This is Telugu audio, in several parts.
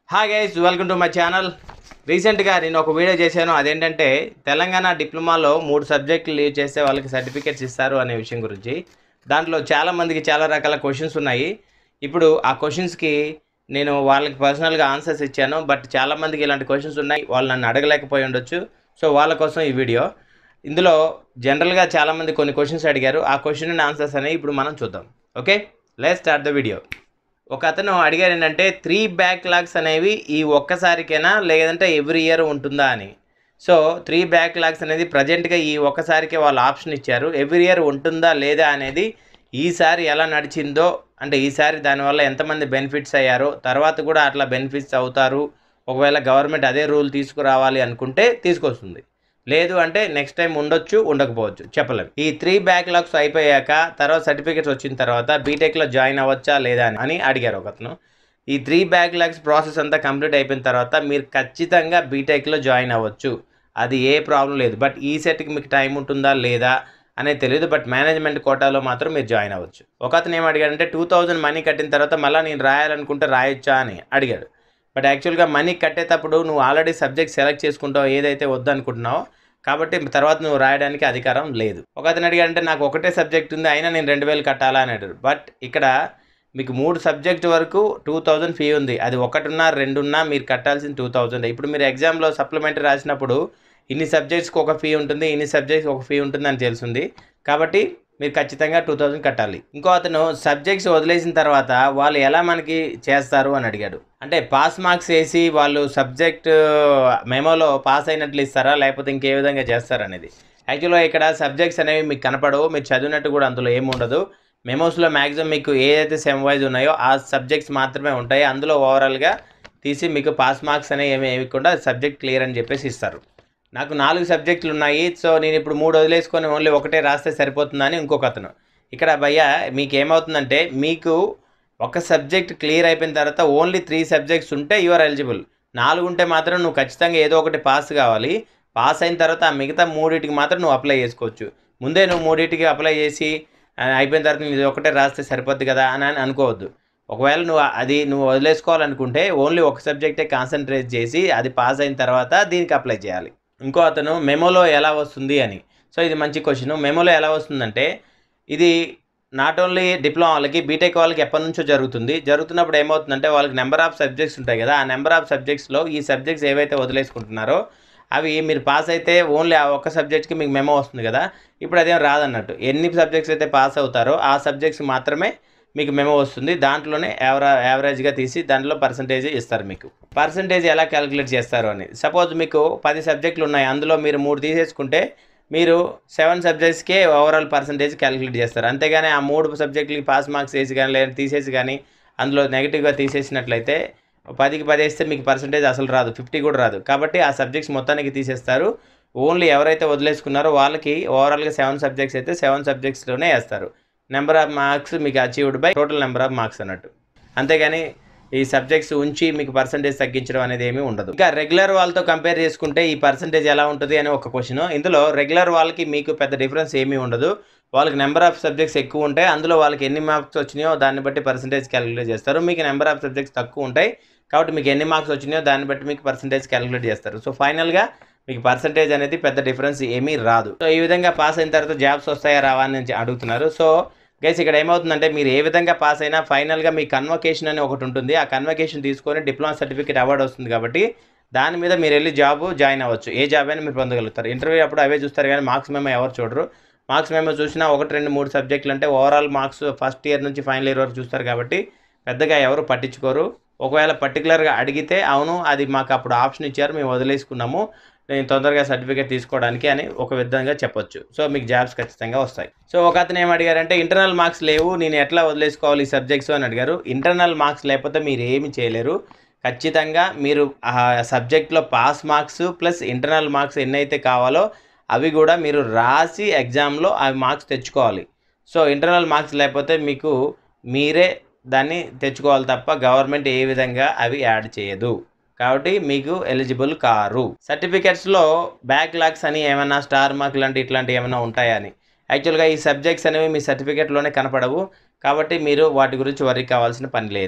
hi guys welcome to my channel రీసెంట్గా నేను ఒక వీడియో చేశాను అదేంటంటే తెలంగాణ డిప్లొమాలో మూడు సబ్జెక్టులు లీవ్ చేస్తే వాళ్ళకి సర్టిఫికేట్స్ ఇస్తారు అనే విషయం గురించి దాంట్లో చాలా మందికి చాలా రకాల క్వశ్చన్స్ ఉన్నాయి ఇప్పుడు ఆ క్వశ్చన్స్కి నేను వాళ్ళకి పర్సనల్గా ఆన్సర్స్ ఇచ్చాను బట్ చాలా మందికి ఇలాంటి క్వశ్చన్స్ ఉన్నాయి వాళ్ళు నన్ను అడగలేకపోయి ఉండొచ్చు సో వాళ్ళ కోసం ఈ వీడియో ఇందులో జనరల్గా చాలామంది కొన్ని క్వశ్చన్స్ అడిగారు ఆ క్వశ్చన్ అండ్ ఆన్సర్స్ అనేవి ఇప్పుడు మనం చూద్దాం okay let start the video ఒక అతను అడిగారు ఏంటంటే త్రీ బ్యాక్లాగ్స్ అనేవి ఈ ఒక్కసారికేనా లేదంటే ఎవ్రీ ఇయర్ ఉంటుందా అని సో త్రీ బ్యాక్లాగ్స్ అనేది ప్రజెంట్గా ఈ ఒక్కసారికే వాళ్ళు ఆప్షన్ ఇచ్చారు ఎవ్రీ ఇయర్ ఉంటుందా లేదా అనేది ఈసారి ఎలా నడిచిందో అంటే ఈసారి దానివల్ల ఎంతమంది బెనిఫిట్స్ అయ్యారో తర్వాత కూడా అట్లా బెనిఫిట్స్ అవుతారు ఒకవేళ గవర్నమెంట్ అదే రూల్ తీసుకురావాలి అనుకుంటే తీసుకొస్తుంది లేదు అంటే నెక్స్ట్ టైం ఉండొచ్చు ఉండకపోవచ్చు చెప్పలేం ఈ త్రీ బ్యాక్లాగ్స్ అయిపోయాక తర్వాత సర్టిఫికేట్స్ వచ్చిన తర్వాత బీటెక్లో జాయిన్ అవ్వచ్చా లేదా అని అని అడిగారు ఒకతను ఈ త్రీ బ్యాక్లాగ్స్ ప్రాసెస్ అంతా కంప్లీట్ అయిపోయిన తర్వాత మీరు ఖచ్చితంగా బీటెక్లో జాయిన్ అవ్వచ్చు అది ఏ ప్రాబ్లం లేదు బట్ ఈ సెట్కి మీకు టైం ఉంటుందా లేదా అనేది తెలియదు బట్ మేనేజ్మెంట్ కోటాలో మాత్రం మీరు జాయిన్ అవ్వచ్చు ఒక అతను ఏం అడిగాడంటే టూ థౌజండ్ మనీ కట్టిన తర్వాత మళ్ళీ నేను రాయాలనుకుంటే రాయొచ్చా అని అడిగాడు బట్ యాక్చువల్గా మనీ కట్టేటప్పుడు నువ్వు ఆల్రెడీ సబ్జెక్ట్ సెలెక్ట్ చేసుకుంటావు ఏదైతే వద్దనుకుంటున్నావో కాబట్టి తర్వాత నువ్వు రాయడానికి అధికారం లేదు ఒక అతను అడిగాడంటే నాకు ఒకటే సబ్జెక్ట్ ఉంది అయినా నేను రెండు వేలు కట్టాలా అని అడిగాడు బట్ ఇక్కడ మీకు మూడు సబ్జెక్ట్ వరకు టూ థౌజండ్ ఫీ ఉంది అది ఒకటిన్నా రెండున్నా మీరు కట్టాల్సింది టూ థౌజండ్ ఇప్పుడు మీరు ఎగ్జామ్లో సప్లిమెంటరీ రాసినప్పుడు ఇన్ని సబ్జెక్ట్స్కి ఒక ఫీ ఉంటుంది ఇన్ని సబ్జెక్ట్స్కి ఒక ఫీ ఉంటుంది అని తెలుస్తుంది కాబట్టి మీరు ఖచ్చితంగా టూ థౌజండ్ కట్టాలి ఇంకో అతను సబ్జెక్ట్స్ వదిలేసిన తర్వాత వాళ్ళు ఎలా మనకి చేస్తారు అని అడిగాడు అంటే పాస్ మార్క్స్ వేసి వాళ్ళు సబ్జెక్ట్ మెమోలో పాస్ అయినట్లు ఇస్తారా లేకపోతే ఇంకే విధంగా చేస్తారనేది యాక్చువల్గా ఇక్కడ సబ్జెక్ట్స్ అనేవి మీకు కనపడవు మీరు చదివినట్టు కూడా అందులో ఏమి ఉండదు మెమోస్లో మ్యాక్సిమం మీకు ఏదైతే సెమ్ వైజ్ ఉన్నాయో ఆ సబ్జెక్ట్స్ మాత్రమే ఉంటాయి అందులో ఓవరాల్గా తీసి మీకు పాస్ మార్క్స్ అనేవి ఏమి వేయకుండా సబ్జెక్ట్ క్లియర్ అని చెప్పేసి ఇస్తారు నాకు నాలుగు సబ్జెక్టులు ఉన్నాయి సో నేను ఇప్పుడు మూడు వదిలేసుకొని ఓన్లీ ఒకటే రాస్తే సరిపోతుందని ఇంకొక అతను ఇక్కడ భయ్య మీకు ఏమవుతుందంటే మీకు ఒక సబ్జెక్ట్ క్లియర్ అయిపోయిన తర్వాత ఓన్లీ త్రీ సబ్జెక్ట్స్ ఉంటే యువర్ ఎలిజిబుల్ నాలుగు ఉంటే మాత్రం నువ్వు ఖచ్చితంగా ఏదో ఒకటి పాస్ కావాలి పాస్ అయిన తర్వాత ఆ మిగతా మూడింటికి మాత్రం నువ్వు అప్లై చేసుకోవచ్చు ముందే నువ్వు మూడింటికి అప్లై చేసి ఆ, అయిపోయిన తర్వాత నువ్వు ఇది ఒకటే రాస్తే సరిపోద్ది కదా అని అని అనుకోవద్దు ఒకవేళ నువ్వు అది నువ్వు వదిలేసుకోవాలనుకుంటే ఓన్లీ ఒక సబ్జెక్టే కాన్సన్ట్రేట్ చేసి అది పాస్ అయిన తర్వాత దీనికి అప్లై చేయాలి ఇంకో అతను మెమోలో ఎలా వస్తుంది అని సో ఇది మంచి క్వశ్చన్ మెమోలో ఎలా వస్తుందంటే ఇది నాట్ ఓన్లీ డిప్లొమా వాళ్ళకి బీటెక్ వాళ్ళకి ఎప్పటి నుంచో జరుగుతుంది జరుగుతున్నప్పుడు ఏమవుతుందంటే వాళ్ళకి నెంబర్ ఆఫ్ సబ్జెక్ట్స్ ఉంటాయి కదా ఆ నెంబర్ ఆఫ్ సబ్జెక్ట్స్లో ఈ సబ్జెక్ట్స్ ఏవైతే వదిలేసుకుంటున్నారో అవి మీరు పాస్ అయితే ఓన్లీ ఆ ఒక్క సబ్జెక్ట్కి మీకు మెమో వస్తుంది కదా ఇప్పుడు అదేం రాదన్నట్టు ఎన్ని సబ్జెక్ట్స్ అయితే పాస్ అవుతారో ఆ సబ్జెక్ట్స్ మాత్రమే మీకు మెమో వస్తుంది దాంట్లోనే యావరా యావరేజ్గా తీసి దాంట్లో పర్సంటేజ్ ఇస్తారు మీకు పర్సంటేజ్ ఎలా క్యాలిక్యులేట్ చేస్తారు అని సపోజ్ మీకు పది సబ్జెక్టులు ఉన్నాయి అందులో మీరు మూడు తీసేసుకుంటే మీరు సెవెన్ సబ్జెక్ట్స్కే ఓవరాల్ పర్సంటేజ్ క్యాలిక్యులేట్ చేస్తారు అంతేగాని ఆ మూడు సబ్జెక్టులకి పాస్ మార్క్స్ వేసి కానీ లేదా తీసేసి కానీ అందులో నెగిటివ్గా తీసేసినట్లయితే పదికి పది వేస్తే మీకు పర్సంటేజ్ అసలు రాదు ఫిఫ్టీ కూడా రాదు కాబట్టి ఆ సబ్జెక్ట్స్ మొత్తానికి తీసేస్తారు ఓన్లీ ఎవరైతే వదిలేసుకున్నారో వాళ్ళకి ఓవరాల్గా సెవెన్ సబ్జెక్ట్స్ అయితే సెవెన్ సబ్జెక్ట్స్లోనే వేస్తారు నెంబర్ ఆఫ్ మార్క్స్ మీకు achieved by total number of marks అన్నట్టు అంతేగాని ఈ సబ్జెక్ట్స్ ఉంచి మీకు పర్సంటేజ్ తగ్గించడం అనేది ఏమీ ఉండదు ఇంకా రెగ్యులర్ వాళ్ళతో కంపేర్ చేసుకుంటే ఈ పర్సంటేజ్ ఎలా ఉంటుంది అని ఒక క్వశ్చన్ ఇందులో రెగ్యులర్ వాళ్ళకి మీకు పెద్ద డిఫరెన్స్ ఏమీ ఉండదు వాళ్ళకి నెంబర్ ఆఫ్ సబ్జెక్ట్స్ ఎక్కువ ఉంటాయి అందులో వాళ్ళకి ఎన్ని మార్క్స్ వచ్చినాయో దాన్ని బట్టి పర్సంటేజ్ క్యాలిక్యులేట్ చేస్తారు మీకు నెంబర్ ఆఫ్ సబ్జెక్ట్స్ తక్కువ ఉంటాయి కాబట్టి మీకు ఎన్ని మార్క్స్ వచ్చినాయో దాన్ని బట్టి మీకు పర్సంటేజ్ క్యాలిక్యులేట్ చేస్తారు సో ఫైనల్గా మీకు పర్సంటేజ్ అనేది పెద్ద డిఫరెన్స్ ఏమీ రాదు సో ఈ విధంగా పాస్ అయిన తర్వాత జాబ్స్ వస్తాయా రావా అని అడుగుతున్నారు సో గైస్ ఇక్కడ ఏమవుతుందంటే మీరు ఏ విధంగా పాస్ అయినా ఫైనల్గా మీ కన్వకేషన్ అని ఒకటి ఉంటుంది ఆ కన్వకేషన్ తీసుకొని డిప్లొమా సర్టిఫికేట్ అవార్డు వస్తుంది కాబట్టి దాని మీద మీరు వెళ్ళి జాబ్ జాయిన్ అవ్వచ్చు ఏ జాబ్ అయినా మీరు పొందగలుగుతారు ఇంటర్వ్యూ అప్పుడు అవే చూస్తారు కానీ మార్క్స్ మేము ఎవరు చూడరు మార్క్స్ మేము చూసినా ఒకటి రెండు మూడు సబ్జెక్టులు అంటే ఓవరాల్ మార్క్స్ ఫస్ట్ ఇయర్ నుంచి ఫైనల్ ఇయర్ వరకు చూస్తారు కాబట్టి పెద్దగా ఎవరు పట్టించుకోరు ఒకవేళ పర్టికులర్గా అడిగితే అవును అది మాకు అప్పుడు ఆప్షన్ ఇచ్చారు మేము వదిలేసుకున్నాము నేను తొందరగా సర్టిఫికేట్ తీసుకోవడానికి అని ఒక విధంగా చెప్పొచ్చు సో మీకు జాబ్స్ ఖచ్చితంగా వస్తాయి సో ఒక అతను ఏం అడిగారంటే ఇంటర్నల్ మార్క్స్ లేవు నేను ఎట్లా వదిలేసుకోవాలి ఈ సబ్జెక్ట్స్ అని అడిగారు ఇంటర్నల్ మార్క్స్ లేకపోతే మీరు ఏమి చేయలేరు ఖచ్చితంగా మీరు ఆ సబ్జెక్ట్లో pass marks plus internal marks ఎన్నైతే కావాలో అవి కూడా మీరు రాసి ఎగ్జామ్లో అవి మార్క్స్ తెచ్చుకోవాలి సో ఇంటర్నల్ మార్క్స్ లేకపోతే మీకు మీరే దాన్ని తెచ్చుకోవాలి తప్ప గవర్నమెంట్ ఏ విధంగా అవి యాడ్ చేయదు కాబట్టి మీకు ఎలిజిబుల్ కారు సర్టిఫికెట్స్లో బ్యాక్ లాక్స్ అని ఏమైనా స్టార్ మార్క్ లాంటి ఇట్లాంటివి ఏమైనా ఉంటాయా అని యాక్చువల్గా ఈ సబ్జెక్ట్స్ అనేవి మీ సర్టిఫికేట్లోనే కనపడవు కాబట్టి మీరు వాటి గురించి వరీ కావాల్సిన పని లేదు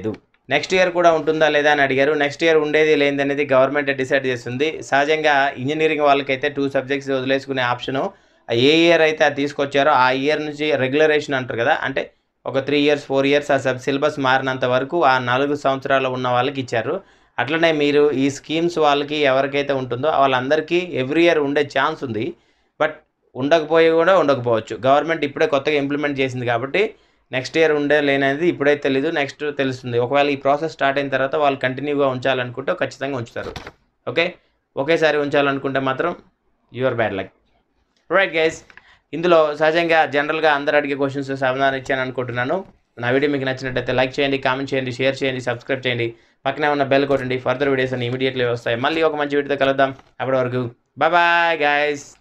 నెక్స్ట్ ఇయర్ కూడా ఉంటుందా లేదా అని అడిగారు నెక్స్ట్ ఇయర్ ఉండేది లేనిది అనేది గవర్నమెంట్ డిసైడ్ చేస్తుంది సహజంగా ఇంజనీరింగ్ వాళ్ళకైతే టూ సబ్జెక్ట్స్ వదిలేసుకునే ఆప్షను ఏ ఇయర్ అయితే అది తీసుకొచ్చారో ఆ ఇయర్ నుంచి రెగ్యులరేషన్ అంటారు కదా అంటే ఒక త్రీ ఇయర్స్ ఫోర్ ఇయర్స్ ఆ సబ్ సిలబస్ మారినంత వరకు ఆ నాలుగు సంవత్సరాలు ఉన్న వాళ్ళకి ఇచ్చారు అట్లనే మీరు ఈ స్కీమ్స్ వాళ్ళకి ఎవరికైతే ఉంటుందో వాళ్ళందరికీ ఎవ్రీ ఇయర్ ఉండే ఛాన్స్ ఉంది బట్ ఉండకపోయి కూడా ఉండకపోవచ్చు గవర్నమెంట్ ఇప్పుడే కొత్తగా ఇంప్లిమెంట్ చేసింది కాబట్టి నెక్స్ట్ ఇయర్ ఉండే లేనది ఇప్పుడే తెలీదు నెక్స్ట్ తెలుస్తుంది ఒకవేళ ఈ ప్రాసెస్ స్టార్ట్ అయిన తర్వాత వాళ్ళు కంటిన్యూగా ఉంచాలనుకుంటే ఖచ్చితంగా ఉంచుతారు ఓకే ఒకేసారి ఉంచాలనుకుంటే మాత్రం your bad luck right guys ఇందులో సహజంగా జనరల్గా అందరు అడిగే క్వశ్చన్స్ సమాధానం ఇచ్చాను అనుకుంటున్నాను నా వీడియో మీకు నచ్చినట్టయితే లైక్ చేయండి కామెంట్ చేయండి షేర్ చేయండి సబ్స్క్రైబ్ చేయండి పక్కనే ఉన్న బెల్ కొట్టండి ఫర్దర్ వీడియోస్ అన్ని ఇమీడియట్లీ వస్తాయి మళ్ళీ ఒక మంచి వీడియోతో కలుద్దాం అప్పటి వరకు బాయ్ బాయ్ గైస్